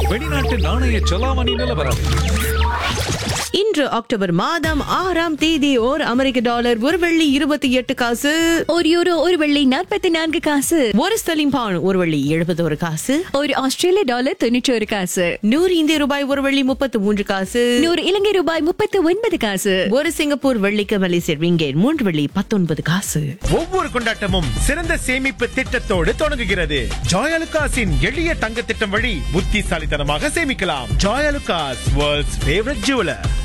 வெளிநாட்டு நாணய செலாவணி நிலவரம் இன்று அக்டோபர் மாதம் ஆறாம் தேதி ஓர் அமெரிக்க டாலர் ஒரு வெள்ளி இருபத்தி எட்டு காசு ஒரு யூரோ ஒரு வெள்ளி நாற்பத்தி நான்கு காசு ஒரு ஸ்டெர்லிங் பவுண்ட் ஒரு வெள்ளி எழுபத்தி ஒரு காசு ஒரு ஆஸ்திரேலிய டாலர் தொண்ணூற்றி ஒரு காசு நூறு இந்திய ரூபாய் ஒரு வெள்ளி முப்பத்து மூன்று காசு நூறு இலங்கை ரூபாய் முப்பத்து ஒன்பது காசு ஒரு சிங்கப்பூர் வெள்ளிக்கு மலேசிய ரிங்கேட் மூன்று வெள்ளி பத்தொன்பது காசு ஒவ்வொரு கொண்டாட்டமும் சிறந்த சேமிப்பு திட்டத்தோடு தொடங்குகிறது ஜாயலுகாஸின் எளிய தங்க திட்டம் வழி புத்திசாலித்தனமாக சேமிக்கலாம் ஜாயலுகாஸ் வேர்ல்ட்ஸ் ஃபேவரட் ஜுவலர்